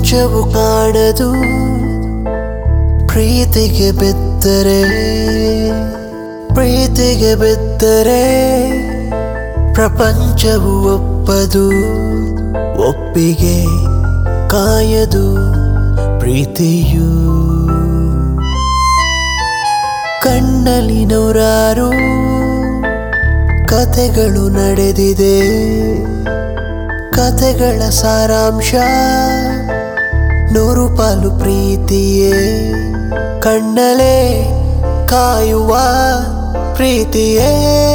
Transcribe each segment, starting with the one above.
ಪ್ರಪಂಚವು ಕಾಣದು ಪ್ರೀತಿಗೆ ಬಿದ್ದರೆ ಪ್ರೀತಿಗೆ ಬಿದ್ದರೆ ಪ್ರಪಂಚವು ಒಪ್ಪದು ಒಪ್ಪಿಗೆ ಕಾಯದು ಪ್ರೀತಿಯು ಕಣ್ಣಲ್ಲಿ ನೂರಾರು ಕಥೆಗಳು ನಡೆದಿದೆ ಕಥೆಗಳ ಸಾರಾಂಶ ನೂರು ಪಾಲು ಪ್ರೀತಿಯೇ ಕಣ್ಣಲೇ ಕಾಯುವ ಪ್ರೀತಿಯೇ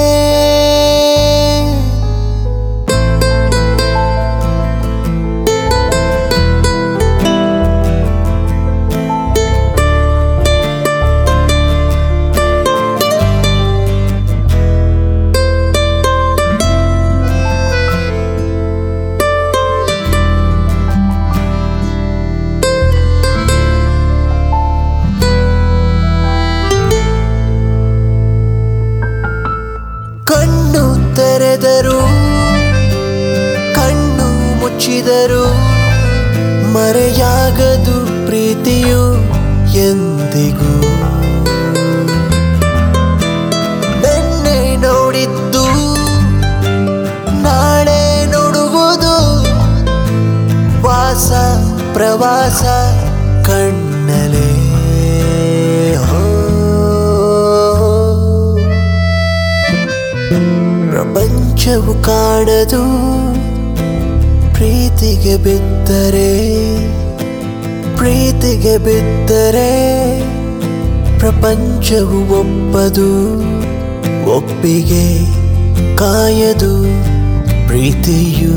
ಕಣ್ಣು ತೆರೆದರು ಕಣ್ಣು ಮುಚ್ಚಿದರು ಮರೆಯಾಗದು ಪ್ರೀತಿಯು ಎಂದಿಗೂ ನಿನ್ನೆ ನೋಡಿದ್ದು ನಾಳೆ ನೋಡುವುದು ವಾಸ ಪ್ರವಾಸ ಕಣ್ಣಲೇ ಹೋ ಪ್ರಪಂಚವು ಕಾಣದು ಪ್ರೀತಿಗೆ ಬಿದ್ದರೆ ಪ್ರೀತಿಗೆ ಬಿದ್ದರೆ ಪ್ರಪಂಚವು ಒಪ್ಪದು ಒಪ್ಪಿಗೆ ಕಾಯದು ಪ್ರೀತಿಯು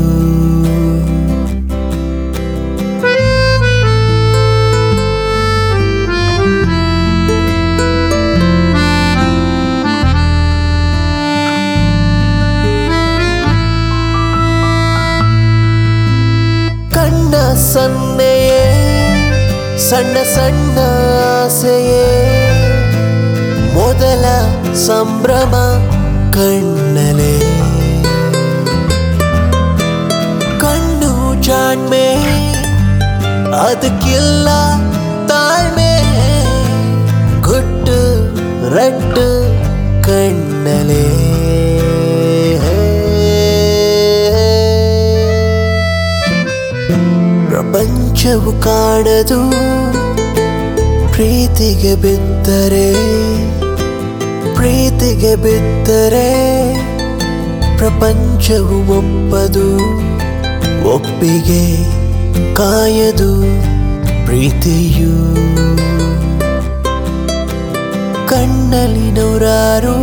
ಕಣ್ಣ ಸನ್ನೆಯೇ ಸಣ್ಣ ಸಣ್ಣ ಆಸೆಯೇ ಮೊದಲ ಸಂಭ್ರಮ ಕಣ್ಣಲೆ ಕಣ್ಣು ಜಾಣ್ಮೆ ಅದಕ್ಕಿಲ್ಲ ತಾಳ್ಮೆ ಗುಟ್ಟು ರಟ್ಟು ಕಣ್ಣಲೆ ಪ್ರಪಂಚವು ಕಾಣದು ಪ್ರೀತಿಗೆ ಬಿದ್ದರೆ ಪ್ರೀತಿಗೆ ಬಿದ್ದರೆ ಪ್ರಪಂಚವು ಒಪ್ಪದು ಒಪ್ಪಿಗೆ ಕಾಯದು ಪ್ರೀತಿಯು ಕಣ್ಣಲ್ಲಿ ನೂರಾರು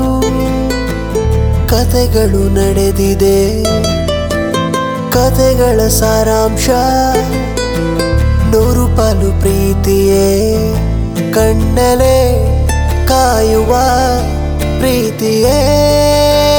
ಕಥೆಗಳು ನಡೆದಿದೆ ಕಥೆಗಳ ಸಾರಾಂಶ ನೂರು ಪಾಲು ಪ್ರೀತಿಯೇ ಕಣ್ಣಲೇ ಕಾಯುವ ಪ್ರೀತಿಯೇ